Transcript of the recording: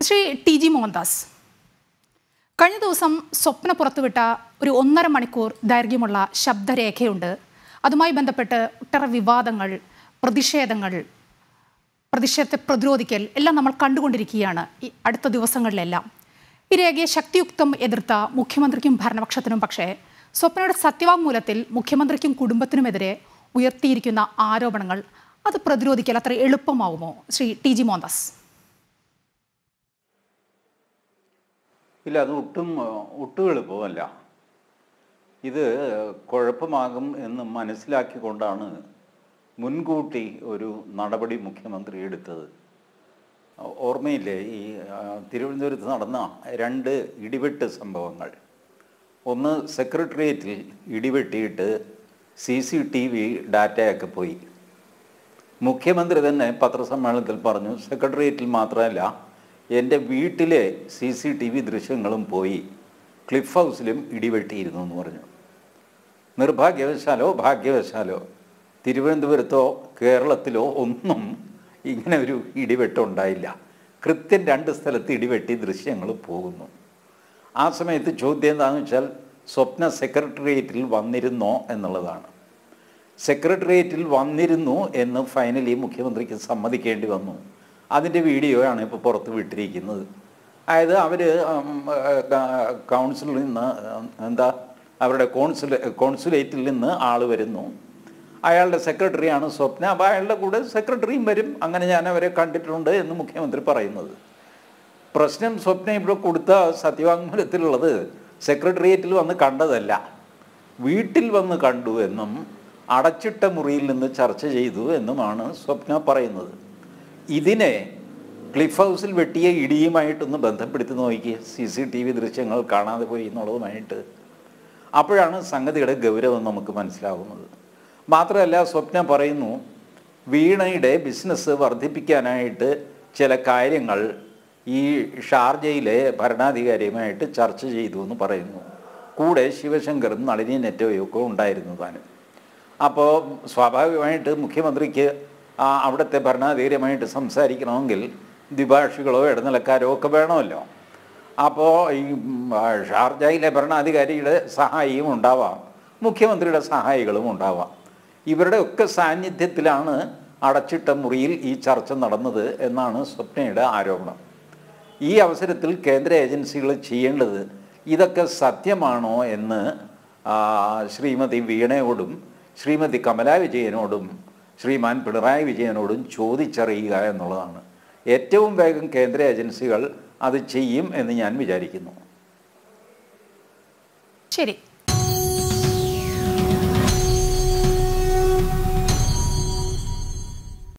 Shri T G Mohandas കഴിഞ്ഞ ദിവസം സ്വപ്ന പുറത്തുവിട്ട ഒരു ഒന്നര മണിക്കൂർ ദൈർഘ്യമുള്ള ശബ്ദരേഖയുണ്ട് അതുമായി ബന്ധപ്പെട്ട് ഒട്ടേറെ വിവാദങ്ങൾ പ്രതിഷേധങ്ങൾ പ്രതിഷേധത്തെ പ്രതിരോധിക്കൽ എല്ലാം നമ്മൾ കണ്ടുകൊണ്ടിരിക്കുകയാണ് ഈ അടുത്ത ദിവസങ്ങളിലെല്ലാം ഈ രേഖയെ ശക്തിയുക്തം എതിർത്ത മുഖ്യമന്ത്രിക്കും ഭരണപക്ഷത്തിനും പക്ഷേ സ്വപ്നയുടെ സത്യവാങ്മൂലത്തിൽ മുഖ്യമന്ത്രിക്കും കുടുംബത്തിനുമെതിരെ ഉയർത്തിയിരിക്കുന്ന ആരോപണങ്ങൾ അത് പ്രതിരോധിക്കൽ അത്ര എളുപ്പമാവുമോ ശ്രീ ടി ജി മോഹൻദാസ് ഇല്ല അത് ഒട്ടും ഒട്ടും എളുപ്പമല്ല ഇത് കുഴപ്പമാകും എന്ന് മനസ്സിലാക്കിക്കൊണ്ടാണ് മുൻകൂട്ടി ഒരു നടപടി മുഖ്യമന്ത്രി എടുത്തത് ഓർമ്മയില്ലേ ഈ ആ, തിരുവനന്തപുരത്ത് നടന്ന രണ്ട് ഇടിവെട്ട് സംഭവങ്ങൾ ഒന്ന് സെക്രട്ടേറിയറ്റിൽ ഇടിവെട്ടിയിട്ട് സി സി ടി വി ഡാറ്റയൊക്കെ പോയി മുഖ്യമന്ത്രി തന്നെ പത്രസമ്മേളനത്തിൽ പറഞ്ഞു സെക്രട്ടേറിയറ്റിൽ മാത്രമല്ല എൻ്റെ വീട്ടിലെ സി സി ടി വി ദൃശ്യങ്ങളും പോയി ക്ലിഫ് ഹൗസിലും ഇടിവെട്ടിയിരുന്നു എന്ന് പറഞ്ഞു നിർഭാഗ്യവശാലോ ഭാഗ്യവശാലോ തിരുവനന്തപുരത്തോ കേരളത്തിലോ ഒന്നും ഇങ്ങനെ ഒരു ഇടിവെട്ടുണ്ടായില്ല കൃത്യം രണ്ട് സ്ഥലത്ത് ഇടിവെട്ടി ദൃശ്യങ്ങൾ പോകുന്നു ആ സമയത്ത് ചോദ്യം എന്താണെന്ന് വെച്ചാൽ സ്വപ്ന സെക്രട്ടേറിയറ്റിൽ വന്നിരുന്നോ എന്നുള്ളതാണ് സെക്രട്ടേറിയറ്റിൽ വന്നിരുന്നു എന്ന് ഫൈനലി മുഖ്യമന്ത്രിക്ക് സമ്മതിക്കേണ്ടി വന്നു അതിൻ്റെ വീഡിയോയാണ് ഇപ്പോൾ പുറത്ത് വിട്ടിരിക്കുന്നത് അതായത് അവർ കൗൺസിലിൽ നിന്ന് ഉം, എന്താ അവരുടെ കോൺസുലേ കോൺസുലേറ്റിൽ നിന്ന് ആൾ വരുന്നു അയാളുടെ സെക്രട്ടറിയാണ് സ്വപ്ന അപ്പോൾ അയാളുടെ കൂടെ സെക്രട്ടറിയും വരും അങ്ങനെ ഞാൻ അവരെ കണ്ടിട്ടുണ്ട് എന്ന് മുഖ്യമന്ത്രി പറയുന്നത് പ്രശ്നം സ്വപ്ന ഇവിടെ കൊടുത്ത സത്യവാങ്മൂലത്തിലുള്ളത് സെക്രട്ടേറിയറ്റിൽ വന്ന് കണ്ടതല്ല വീട്ടിൽ വന്ന് കണ്ടു എന്നും അടച്ചിട്ട മുറിയിൽ നിന്ന് ചർച്ച ചെയ്തു എന്നുമാണ് സ്വപ്ന പറയുന്നത് ഇതിനെ ക്ലിഫ് ഹൗസിൽ വെട്ടിയ ഇടിയുമായിട്ടൊന്ന് ബന്ധപ്പെടുത്തി നോക്കി സി സി ടി വി ദൃശ്യങ്ങൾ കാണാതെ പോയി എന്നുള്ളതുമായിട്ട് അപ്പോഴാണ് സംഗതിയുടെ ഗൗരവം നമുക്ക് മനസ്സിലാവുന്നത് മാത്രമല്ല സ്വപ്ന പറയുന്നു വീണയുടെ ബിസിനസ് വർദ്ധിപ്പിക്കാനായിട്ട് ചില കാര്യങ്ങൾ ഈ ഷാർജയിലെ ഭരണാധികാരിയുമായിട്ട് ചർച്ച ചെയ്തു എന്ന് പറയുന്നു കൂടെ ശിവശങ്കറും നളിനി നെറ്റോയും ഒക്കെ ഉണ്ടായിരുന്നു താനും അപ്പോൾ സ്വാഭാവികമായിട്ട് മുഖ്യമന്ത്രിക്ക് ആ അവിടുത്തെ ഭരണാധികാരിയുമായിട്ട് സംസാരിക്കണമെങ്കിൽ ദ്വിഭാഷികളോ ഇടനിലക്കാരോ ഒക്കെ വേണമല്ലോ അപ്പോൾ ഈ ഉം, ആ, ഷാർജയിലെ ഭരണാധികാരിയുടെ സഹായിയും ഉണ്ടാവാം മുഖ്യമന്ത്രിയുടെ സഹായികളും ഉണ്ടാവാം ഇവരുടെ ഒക്കെ സാന്നിധ്യത്തിലാണ് അടച്ചിട്ട മുറിയിൽ ഈ ചർച്ച നടന്നത് എന്നാണ് സ്വപ്നയുടെ ആരോപണം ഈ അവസരത്തിൽ കേന്ദ്ര ഏജൻസികൾ ചെയ്യേണ്ടത് ഇതൊക്കെ സത്യമാണോ എന്ന് ആ, ശ്രീമതി വീണയോടും ശ്രീമതി കമലാ വിജയനോടും ശ്രീമാൻ പിണറായി വിജയനോടും ചോദിച്ചറിയുക എന്നുള്ളതാണ് ഏറ്റവും വേഗം കേന്ദ്ര ഏജൻസികൾ അത് ചെയ്യും എന്ന് ഞാൻ വിചാരിക്കുന്നു ശരി